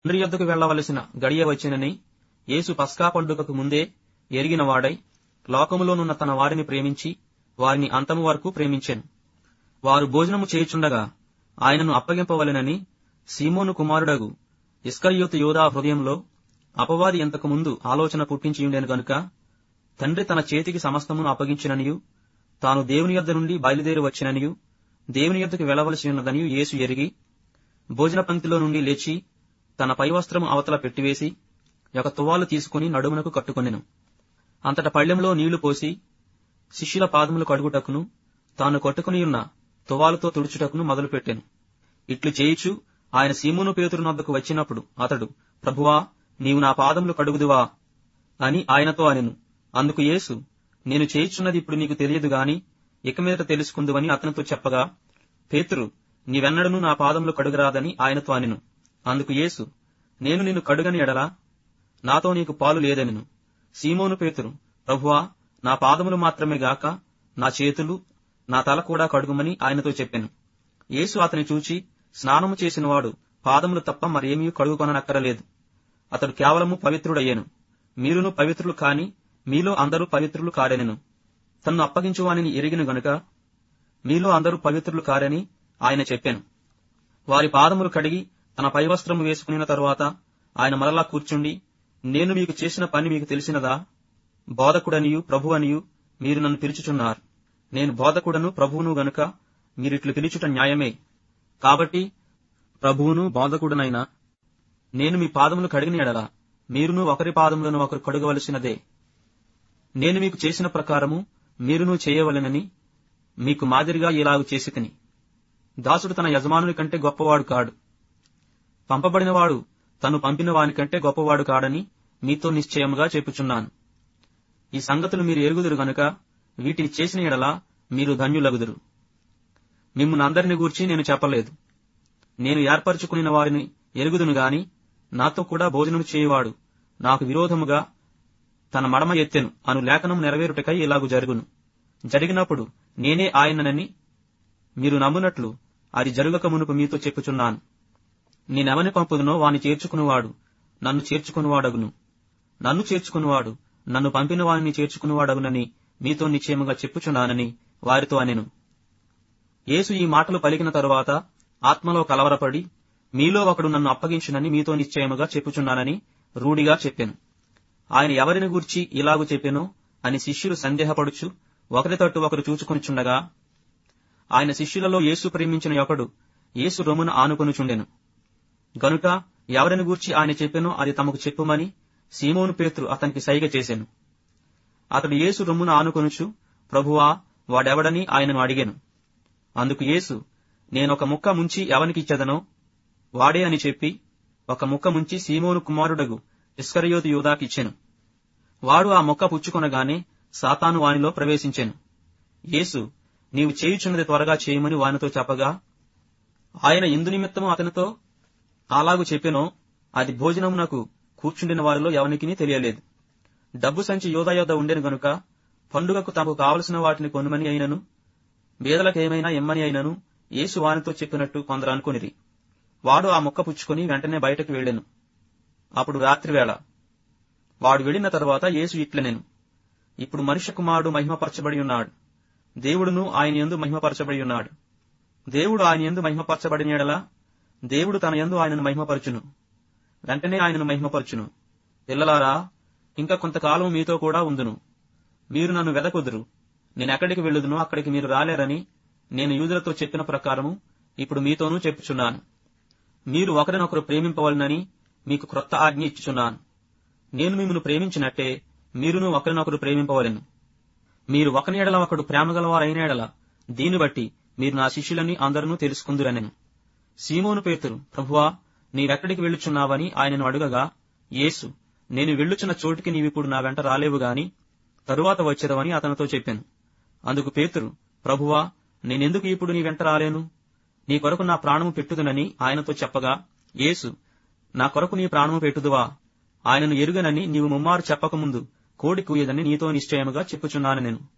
తండ్రి యొద్దకు వెళ్లవలసిన గడియ వచ్చినని యేసు పస్కా పండుగకు ముందే ఎరిగిన వాడై లోకములోనున్న తన వారిని ప్రేమించి వారిని అంతము వరకు ప్రేమించెను వారు భోజనము చేయుచుండగా ఆయనను అప్పగింపవలెనని సీమోను కుమారుడగు ఇస్కరియోతు యోధా హృదయంలో అపవాది ఇంతకు ముందు ఆలోచన పుట్టించియుండెను గనుక తండ్రి తన చేతికి సమస్తమును అప్పగించిననియు తాను దేవుని యొద్ద నుండి బయలుదేరి వచ్చిననియు దేవుని యొద్దకు వెళ్లవలసి ఉన్నదనియు యేసు ఎరిగి భోజన పంక్తిలో నుండి లేచి తన పైవస్త్రము అవతల పెట్టివేసి ఒక తువ్వాలు తీసుకుని నడుమునకు కట్టుకొనెను అంతట పళ్ళెంలో నీళ్లు పోసి శిష్యుల పాదములు కడుగుటకును తాను కట్టుకునియున్న తువాలుతో తుడుచుటకును మొదలుపెట్టెను ఇట్లు చేయుచు ఆయన సీమోను పేతురునొద్దకు వచ్చినప్పుడు అతడు ప్రభువా నీవు నా పాదములు కడుగుదువా అని ఆయనతో అనెను అందుకు యేసు నేను చేయుచున్నది ఇప్పుడు నీకు తెలియదు గాని ఇక మీదట తెలుసుకుందువని అతనితో చెప్పగా పేతురు నీవెన్నడను నా పాదములు కడుగరాదని ఆయనతో అనెను అందుకు యేసు నేను నిన్ను కడుగని ఎడలా నాతో నీకు పాలు లేదనెను సీమోను పేతురు ప్రభువా నా పాదములు మాత్రమే గాక నా చేతులు నా తల కూడా కడుగుమని ఆయనతో చెప్పాను యేసు అతని చూచి స్నానము చేసినవాడు పాదములు తప్ప మరేమీ కడుగుకొననక్కరలేదు అతడు కేవలము పవిత్రుడయ్యాను మీరును పవిత్రులు కాని మీలో అందరూ పవిత్రులు కారెనెను తన్ను అప్పగించువానిని ఎరిగిన గనుక మీలో అందరూ పవిత్రులు కారని ఆయన చెప్పాను వారి పాదములు కడిగి తన పైవస్త్రము వేసుకుని తరువాత ఆయన మరలా కూర్చుండి నేను మీకు చేసిన పని మీకు తెలిసినదా బోధకుడనియు ప్రభువనియు మీరు నన్ను పిలుచుచున్నారు నేను బోధకుడను ప్రభువును గనుక మీరిట్లు పిలుచుట న్యాయమే కాబట్టి ప్రభువును బోధకుడనైనా నేను మీ పాదములు కడిగిన ఎడల మీరును ఒకరి పాదములను ఒకరు కడుగవలసినదే నేను మీకు చేసిన ప్రకారము మీరును చేయవలెనని మీకు మాదిరిగా ఇలాగు చేసి తిని దాసుడు తన యజమానుని కంటే గొప్పవాడు కాడు పంపబడినవాడు తను పంపిన వాని కంటే గొప్పవాడు కాడని మీతో నిశ్చయముగా చెప్పుచున్నాను ఈ సంగతులు మీరు ఎరుగుదురు గనుక వీటిని చేసిన ఎడల మీరు ధన్యులగుదురు మిమ్మల్ని అందరిని గూర్చి నేను చెప్పలేదు నేను ఏర్పరచుకుని వారిని ఎరుగుదును గాని నాతో కూడా భోజనం చేయవాడు నాకు విరోధముగా తన మడమ ఎత్తెను అను లేఖనం నెరవేరుటకై ఇలాగు జరుగును జరిగినప్పుడు నేనే ఆయననని మీరు నమ్మునట్లు అది జరుగక మునుపు మీతో చెప్పుచున్నాను నేనెవని పంపుదునో వాని చేర్చుకునివాడు నన్ను చేర్చుకునివాడగును నన్ను చేర్చుకునివాడు నన్ను పంపిన వారిని చేర్చుకునివాడగునని మీతో నిశ్చయముగా చెప్పుచున్నానని వారితో అనెను యేసు ఈ మాటలు పలికిన తరువాత ఆత్మలో కలవరపడి మీలో ఒకడు నన్ను అప్పగించునని మీతో నిశ్చయముగా చెప్పుచున్నానని రూఢిగా చెప్పాను ఆయన ఎవరిని గూర్చి ఇలాగు చెప్పెనో అని శిష్యులు సందేహపడుచు ఒకరి తట్టు ఒకరు చూచుకొనిచుండగా ఆయన శిష్యులలో యేసు ప్రేమించిన ఒకడు యేసు రొమ్మున ఆనుకొనుచుండెను గనుక ఎవరిని గూర్చి ఆయన చెప్పెనో అది తమకు చెప్పుమని సీమోను పేతురు అతనికి సైగ చేసెను అతడు యేసు రొమ్మున ఆనుకొనుచు ప్రభువా వాడెవడని ఆయనను అడిగాను అందుకు యేసు నేనొక ముక్క ముంచి ఎవనికిచ్చెదనో వాడే అని చెప్పి ఒక ముక్క ముంచి సీమోను కుమారుడగు ఇస్కరియోతు యూదాకిచ్చెను వాడు ఆ మొక్క పుచ్చుకొనగానే సాతాను వానిలో ప్రవేశించెను యేసు నీవు చేయుచున్నది త్వరగా చేయమని వానితో చెప్పగా ఆయన ఇందు నిమిత్తము అతనితో అలాగు చెప్పెనో అది భోజనమునకు కూర్చుండిన వారిలో ఎవనికిని తెలియలేదు డబ్బు సంచి యోధ యొద్ద ఉండెను గనుక పండుగకు తమకు కావలసిన వాటిని కొనుమని అయినను బీదలకేమైనా ఇమ్మని అయినను యేసు వానితో చెప్పినట్టు కొందరు అనుకునిరి వాడు ఆ మొక్క పుచ్చుకొని వెంటనే బయటకు వెళ్ళెను అప్పుడు రాత్రివేళ వాడు వెళ్లిన తరువాత యేసు ఇట్లనెను ఇప్పుడు మనుష్య కుమారుడు మహిమపరచబడి ఉన్నాడు దేవుడును ఆయన యందు మహిమపరచబడి ఉన్నాడు దేవుడు ఆయన యందు మహిమపరచబడిన యెడల దేవుడు తన యందు ఆయనను మహిమపరచును వెంటనే ఆయనను మహిమపరచును పిల్లలారా ఇంకా కొంతకాలం మీతో కూడా ఉందును మీరు నన్ను వెదకుదురు నేనెక్కడికి వెళ్ళుదునో అక్కడికి మీరు రాలేరని నేను యూదులతో చెప్పిన ప్రకారము ఇప్పుడు మీతోనూ చెప్పుచున్నాను మీరు ఒకరినొకరు ప్రేమింపవలనని మీకు క్రొత్త ఆజ్ఞ ఇచ్చుచున్నాను నేను మిమ్మల్ని ప్రేమించినట్టే మీరును ఒకరినొకరు ప్రేమింపవలెను మీరు ఒకని ఎడల ఒకడు ప్రేమగలవారైన ఎడల దీన్ని బట్టి మీరు నా శిష్యులని అందరూ తెలుసుకుందురనెను సీమోను పేతురు ప్రభువా నీవెక్కడికి వెళ్ళుచున్నావని ఆయనను అడుగగా యేసు నేను వెళ్ళుచున్న చోటికి నీవిప్పుడు నా వెంట రాలేవు గాని తరువాత వచ్చేదవని అతనితో చెప్పాను అందుకు పేతురు ప్రభువా నేనెందుకు ఇప్పుడు నీ వెంట రాలేను నీ కొరకు నా ప్రాణము పెట్టుదునని ఆయనతో చెప్పగా యేసు నా కొరకు నీ ప్రాణము పెట్టుదువా ఆయనను ఎరుగనని నీవు ముమ్మారు చెప్పకముందు కోడి కూయదని నీతో నిశ్చయముగా చెప్పుచున్నాను నేను